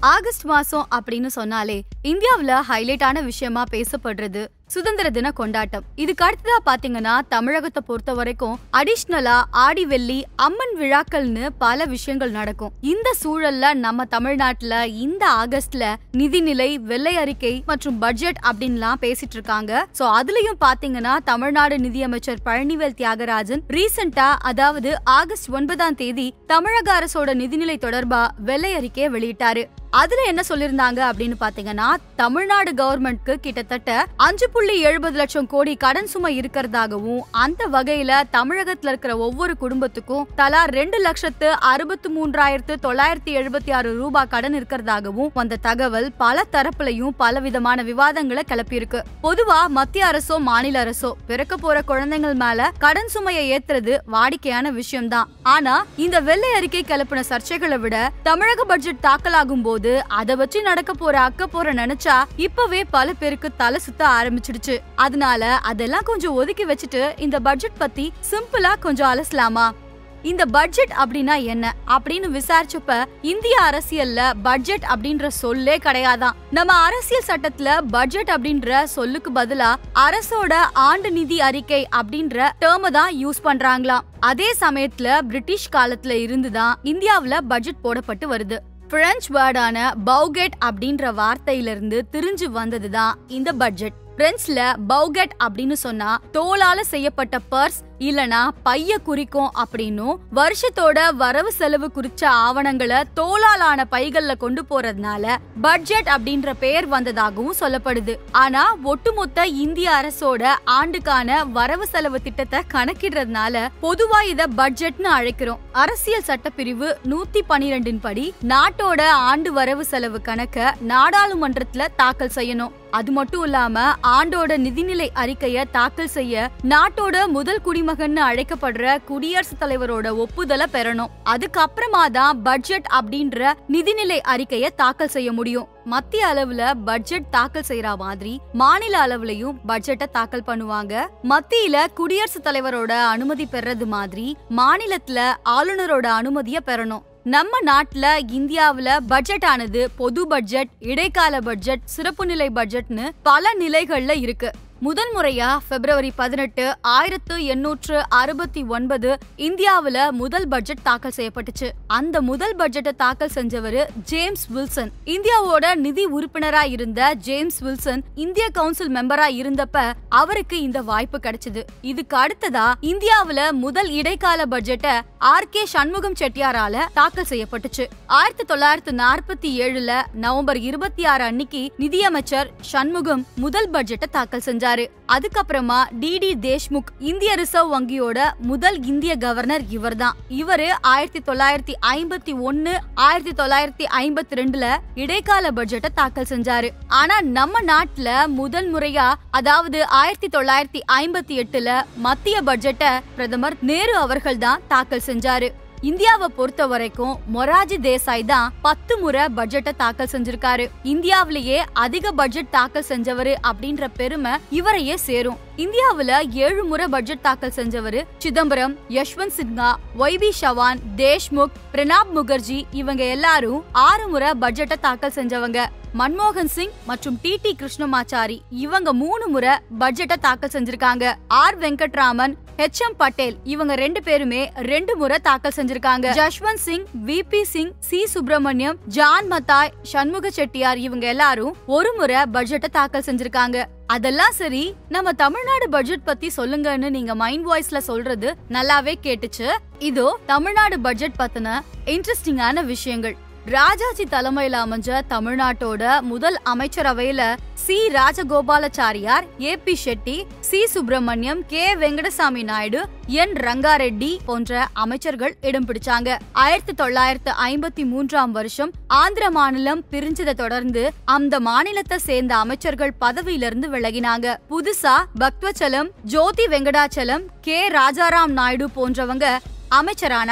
August மாசம் அப்படின்னு சொன்னாலே இந்தியாவுல ஹைலைட்டான விஷயமா பேசப்படுறது சுதந்திர தின கொண்டாட்டம் இதுக்கு அடுத்ததா பாத்தீங்கன்னா தமிழகத்தை பொறுத்த வரைக்கும் அடிஷ்னலா ஆடி வெள்ளி அம்மன் விழாக்கள்னு பல விஷயங்கள் நடக்கும் இந்த சூழல்ல நம்ம தமிழ்நாட்டுல இந்த ஆகஸ்ட்ல நிதிநிலை வெள்ளை அறிக்கை மற்றும் பட்ஜெட் அப்படின்லாம் பேசிட்டு இருக்காங்க சோ அதுலயும் பாத்தீங்கன்னா தமிழ்நாடு நிதியமைச்சர் பழனிவேல் தியாகராஜன் ரீசெண்டா அதாவது ஆகஸ்ட் ஒன்பதாம் தேதி தமிழக அரசோட நிதிநிலை தொடர்பா வெள்ளை அறிக்கையை வெளியிட்டாரு அதுல என்ன சொல்லிருந்தாங்க அப்படின்னு பாத்தீங்கன்னா தமிழ்நாடு கவர்மெண்ட்க்கு கிட்டத்தட்ட அஞ்சு புள்ளி எழுபது லட்சம் கோடி கடன் சுமை இருக்கிறதாகவும் அந்த வகையில தமிழகத்துல இருக்கிற ஒவ்வொரு குடும்பத்துக்கும் தலா ரெண்டு லட்சத்து அறுபத்தி மூன்றாயிரத்து தொள்ளாயிரத்தி எழுபத்தி ஆறு ரூபாய் கடன் இருக்கிறதாகவும் அந்த தகவல் பல தரப்புலையும் பல விதமான விவாதங்களை கிளப்பியிருக்கு பொதுவா மத்திய அரசோ மாநில அரசோ பிறக்க போற குழந்தைகள் மேல கடன் சுமையை ஏத்துறது வாடிக்கையான விஷயம்தான் ஆனா இந்த வெள்ளை அறிக்கை கிளப்பின சர்ச்சைகளை விட தமிழக பட்ஜெட் தாக்கலாகும் போது அதை வச்சு நடக்க போற அக்க போற நினைச்சா இப்பவே பல பேருக்கு தலை சுத்த ஆரம்பிச்சிடுச்சு அதனால அதெல்லாம் கொஞ்சம் ஒதுக்கி வச்சுட்டு இந்த பட்ஜெட் பத்தி சிம்பிளா கொஞ்சம் அலசலாமா இந்த பட்ஜெட் அப்படின்னா என்ன அப்படின்னு விசாரிச்சப்ப இந்திய அரசியல்ல பட்ஜெட் அப்படின்ற சொல்லே கிடையாதான் நம்ம அரசியல் சட்டத்துல பட்ஜெட் அப்படின்ற சொல்லுக்கு பதிலா அரசோட ஆண்டு நிதி அறிக்கை அப்படின்ற டேர்ம தான் யூஸ் பண்றாங்களாம் அதே சமயத்துல பிரிட்டிஷ் காலத்துல இருந்துதான் இந்தியாவுல பட்ஜெட் போடப்பட்டு வருது பிரெஞ்சு வேர்டான பௌகெட் அப்படின்ற வார்த்தையிலிருந்து திரிஞ்சு வந்ததுதான் இந்த பட்ஜெட் பிரெஞ்சுல பௌகெட் அப்படின்னு சொன்னா தோலால செய்யப்பட்ட பர்ஸ் இல்லனா பைய குறிக்கும் அப்படின்னும் வருஷத்தோட வரவு செலவு குறிச்ச ஆவணங்களை தோலாலான பைகள்ல கொண்டு போறதுனால பட்ஜெட் அப்படின்ற பெயர் வந்ததாகவும் சொல்லப்படுது ஆனா ஒட்டுமொத்த இந்திய அரசோட ஆண்டுக்கான வரவு செலவு திட்டத்தை கணக்கிடுறதுனால பொதுவா இத பட்ஜெட்னு அழைக்கிறோம் அரசியல் சட்டப்பிரிவு நூத்தி பனிரெண்டின் படி நாட்டோட ஆண்டு வரவு செலவு கணக்க நாடாளுமன்றத்துல தாக்கல் செய்யணும் அது மட்டும் இல்லாம ஆண்டோட நிதிநிலை அறிக்கைய தாக்கல் செய்ய நாட்டோட முதல் குடிமகன் அழைக்கப்படுற குடியரசுத் தலைவரோட ஒப்புதலை பெறணும் அதுக்கப்புறமா தான் பட்ஜெட் அப்படின்ற நிதிநிலை அறிக்கைய தாக்கல் செய்ய முடியும் மத்திய அளவுல பட்ஜெட் தாக்கல் செய்யற மாதிரி மாநில அளவுலயும் பட்ஜெட்டை தாக்கல் பண்ணுவாங்க மத்தியில குடியரசுத் தலைவரோட அனுமதி பெறது மாதிரி மாநிலத்துல ஆளுநரோட அனுமதிய பெறணும் நம்ம நாட்டுல இந்தியாவுல பட்ஜெட் ஆனது பொது பட்ஜெட் இடைக்கால பட்ஜெட் சிறப்பு நிலை பட்ஜெட்னு பல நிலைகள்ல இருக்கு முதல் முறையா பிப்ரவரி பதினெட்டு ஆயிரத்து எண்ணூற்று அறுபத்தி ஒன்பது இந்தியாவுல முதல் பட்ஜெட் தாக்கல் செய்யப்பட்டுச்சு அந்த முதல் பட்ஜெட்டை தாக்கல் செஞ்சவரு ஜேம்ஸ் வில்சன் இந்தியாவோட நிதி உறுப்பினரா இருந்த ஜேம்ஸ் வில்சன் இந்திய கவுன்சில் மெம்பரா இருந்தப்ப அவருக்கு இந்த வாய்ப்பு கிடைச்சது இதுக்கு அடுத்ததா இந்தியாவுல முதல் இடைக்கால பட்ஜெட்டை ஆர் கே சண்முகம் செட்டியாரால தாக்கல் செய்யப்பட்டுச்சு ஆயிரத்தி தொள்ளாயிரத்தி நாற்பத்தி ஏழுல நவம்பர் இருபத்தி ஆறு அன்னைக்கு நிதியமைச்சர் சண்முகம் முதல் பட்ஜெட்டை தாக்கல் செஞ்சாரு அதுக்கப்புறமா டிடி தேஷ்முக் இந்திய ரிசர்வ் வங்கியோட முதல் இந்திய கவர்னர் இவர்தான் இவரு ஆயிரத்தி தொள்ளாயிரத்தி ஐம்பத்தி ஒன்னு ஆயிரத்தி தொள்ளாயிரத்தி ஐம்பத்தி ரெண்டுல இடைக்கால பட்ஜெட்டை தாக்கல் செஞ்சாரு ஆனா நம்ம நாட்டுல முதல் முறையா அதாவது ஆயிரத்தி தொள்ளாயிரத்தி ஐம்பத்தி எட்டுல மத்திய பட்ஜெட்டை பிரதமர் நேரு அவர்கள் தான் தாக்கல் செஞ்சாரு இந்தியாவை பொறுத்த வரைக்கும் மொராஜி தேசாய் தான் பத்து முறை பட்ஜெட்டை தாக்கல் செஞ்சிருக்காரு இந்தியாவிலேயே அதிக பட்ஜெட் தாக்கல் செஞ்சவரு அப்படின்ற பெருமை இவரையே சேரும் இந்தியாவுல ஏழு முறை பட்ஜெட் தாக்கல் செஞ்சவரு சிதம்பரம் யஷ்வந்த் சின்ஹா ஒய்பி சவான் தேஷ்முக் பிரணாப் முகர்ஜி இவங்க எல்லாரும் ஆறு முறை பட்ஜெட்டை தாக்கல் செஞ்சவங்க மன்மோகன் சிங் மற்றும் டி டி கிருஷ்ணமாச்சாரி இவங்க மூணு முறை பட்ஜெட்டை தாக்கல் செஞ்சிருக்காங்க R Venkataraman H M Patel இவங்க ரெண்டு பேருமே ரெண்டு முறை தாக்கல் செஞ்சிருக்காங்க Jaswant Singh V P Singh C Subramaniam John Mathai Shanmukha Chettiar இவங்க எல்லாரும் ஒரு முறை பட்ஜெட்டை தாக்கல் செஞ்சிருக்காங்க அதெல்லாம் சரி நம்ம தமிழ்நாடு பட்ஜெட் பத்தி சொல்லுங்கன்னு நீங்க மைண்ட் வாய்ஸ்ல சொல்றது நல்லாவே கேட்டுச்சு இதோ தமிழ்நாடு பட்ஜெட் பத்தின இன்ட்ரெஸ்டிங்கான விஷயங்கள் ராஜாஜி தலைமையில அமைஞ்ச தமிழ்நாட்டோட முதல் அமைச்சரவையில C Rajagopalachari A B Shetty C Subramaniam K Venkatasamy Naidu N Rangareddy போன்ற அமைச்சர்கள் இடம் பிடிச்சாங்க ஆயிரத்தி தொள்ளாயிரத்து ஐம்பத்தி மூன்றாம் வருஷம் ஆந்திர மாநிலம் பிரிஞ்சதை தொடர்ந்து அந்த மாநிலத்தை சேர்ந்த அமைச்சர்கள் பதவியிலிருந்து விலகினாங்க புதுசா பக்தவச்சலம் ஜோதி வெங்கடாச்சலம் கே ராஜாராம் நாயுடு போன்றவங்க அமைச்சரானாங்க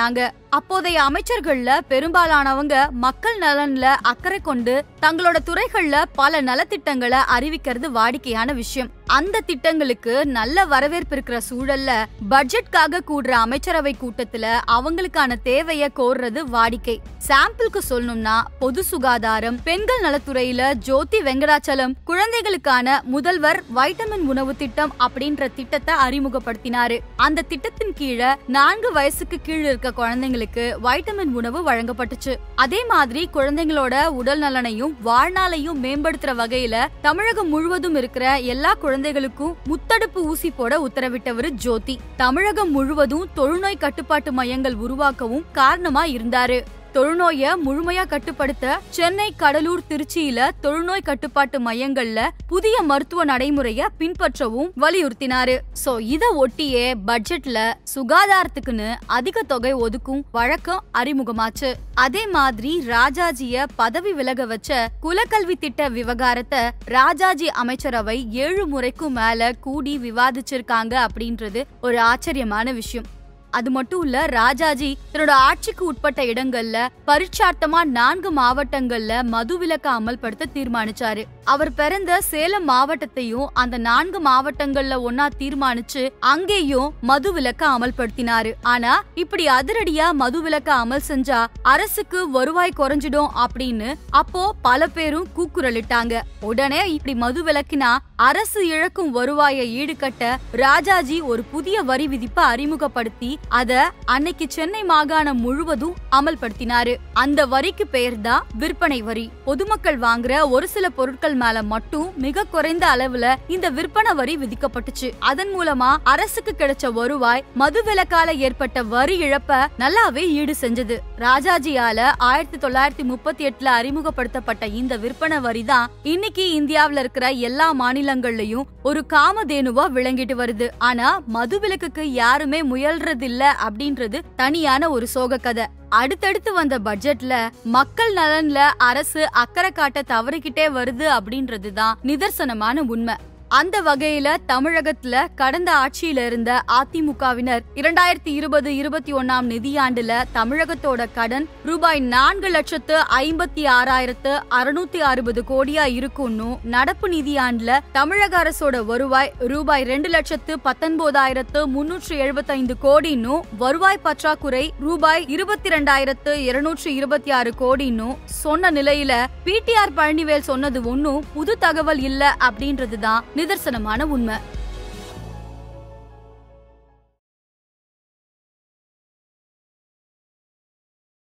அப்போதைய அமைச்சர்கள்ல பெரும்பாலானவங்க மக்கள் நலன்ல அக்கறை கொண்டு தங்களோட துறைகள்ல பல நலத்திட்டங்களை அறிவிக்கிறது வாடிக்கையான விஷயம் அந்த திட்டங்களுக்கு நல்ல வரவேற்பு இருக்கிற சூழல்ல பட்ஜெட்காக கூடுற அமைச்சரவை கூட்டத்துல அவங்களுக்கான தேவைய கோர்றது வாடிக்கை சாம்பிளுக்கு சொல்லணும்னா பொது சுகாதாரம் பெண்கள் நலத்துறையில ஜோதி வெங்கடாச்சலம் குழந்தைகளுக்கான முதல்வர் வைட்டமின் உணவு திட்டம் அப்படின்ற திட்டத்தை அறிமுகப்படுத்தினாரு அந்த திட்டத்தின் கீழே நான்கு வயசுக்கு கீழ் இருக்க குழந்தைங்களுக்கு வைட்டமின் உணவு வழங்கப்பட்டுச்சு அதே மாதிரி குழந்தைங்களோட உடல் நலனையும் வாழ்நாளையும் மேம்படுத்துற வகையில தமிழகம் முழுவதும் இருக்கிற எல்லா குழந்தைகளுக்கும் முத்தடுப்பு ஊசி போட உத்தரவிட்டவர் ஜோதி தமிழகம் முழுவதும் தொழுநோய் கட்டுப்பாட்டு மையங்கள் உருவாக்கவும் காரணமா இருந்தாரு தொழுநோய முழுமையா கட்டுப்படுத்த சென்னை கடலூர் திருச்சியில தொழுநோய் கட்டுப்பாட்டு மையங்கள்ல புதிய மருத்துவ நடைமுறைய பின்பற்றவும் வலியுறுத்தினாரு சோ இத ஒட்டியே பட்ஜெட்ல சுகாதாரத்துக்குன்னு அதிக தொகை ஒதுக்கும் வழக்கம் அறிமுகமாச்சு அதே மாதிரி ராஜாஜிய பதவி விலக வச்ச குலக்கல்வி திட்ட விவகாரத்தை ராஜாஜி அமைச்சரவை ஏழு முறைக்கும் மேல கூடி விவாதிச்சிருக்காங்க அப்படின்றது ஒரு ஆச்சரியமான விஷயம் அது மட்டும் இல்ல ராஜாஜி தன்னோட ஆட்சிக்கு உட்பட்ட இடங்கள்ல பரீட்சார்த்தமா நான்கு மாவட்டங்கள்ல மதுவிலக்க அமல்படுத்த தீர்மானிச்சாரு அவர் பிறந்த சேலம் மாவட்டத்தையும் அந்த நான்கு மாவட்டங்கள்ல ஒன்னா தீர்மானிச்சு அங்கேயும் மதுவிலக்க அமல்படுத்தினாரு ஆனா இப்படி அதிரடியா மதுவிலக்க அமல் செஞ்சா அரசுக்கு வருவாய் குறைஞ்சிடும் அப்படின்னு அப்போ பல பேரும் கூக்குரலிட்டாங்க உடனே இப்படி மது விலக்கினா அரசு இழக்கும் வருவாயை ஈடுகட்ட ராஜாஜி ஒரு புதிய வரி விதிப்பை அறிமுகப்படுத்தி அத அன்னைக்கு சென்னை மாகாணம் முழுவதும் அமல்படுத்தினாரு அந்த வரிக்கு பெயர் தான் விற்பனை வரி பொதுமக்கள் வாங்குற ஒரு சில பொருட்கள் மேல மட்டும் மிக குறைந்த அளவுல இந்த விற்பனை வரி விதிக்கப்பட்டுச்சு அதன் மூலமா அரசுக்கு கிடைச்ச வருவாய் மது விலக்கால ஏற்பட்ட வரி இழப்ப நல்லாவே ஈடு செஞ்சது ராஜாஜியால ஆயிரத்தி தொள்ளாயிரத்தி முப்பத்தி எட்டுல அறிமுகப்படுத்தப்பட்ட இந்த விற்பனை வரி தான் இன்னைக்கு இந்தியாவுல இருக்கிற எல்லா மாநிலங்கள்லயும் ஒரு காமதேனுவா விளங்கிட்டு வருது ஆனா மது விலக்குக்கு யாருமே முயல்றது இல்ல அப்படின்றது தனியான ஒரு சோக கதை அடுத்தடுத்து வந்த பட்ஜெட்ல மக்கள் நலன்ல அரசு அக்கறை காட்ட தவறிக்கிட்டே வருது அப்படின்றது தான் நிதர்சனமான உண்மை அந்த வகையில தமிழகத்துல கடந்த ஆட்சியில இருந்த அதிமுகவினர் இரண்டாயிரத்தி இருபது இருபத்தி ஒன்னாம் நிதியாண்டுல தமிழகத்தோட கடன் ரூபாய் நான்கு லட்சத்து ஐம்பத்தி ஆறாயிரத்து அறுநூத்தி அறுபது கோடியா இருக்கும்னு நடப்பு நிதியாண்டுல தமிழக அரசோட வருவாய் ரூபாய் ரெண்டு லட்சத்து பத்தொன்பதாயிரத்து முன்னூற்று எழுபத்தைந்து கோடின்னு வருவாய் பற்றாக்குறை ரூபாய் இருபத்தி ரெண்டாயிரத்து இருநூற்று இருபத்தி ஆறு கோடின்னு சொன்ன நிலையில பிடிஆர் பழனிவேல் சொன்னது ஒன்னும் புது தகவல் இல்ல அப்படின்றதுதான் நிதர்சனமான உண்மை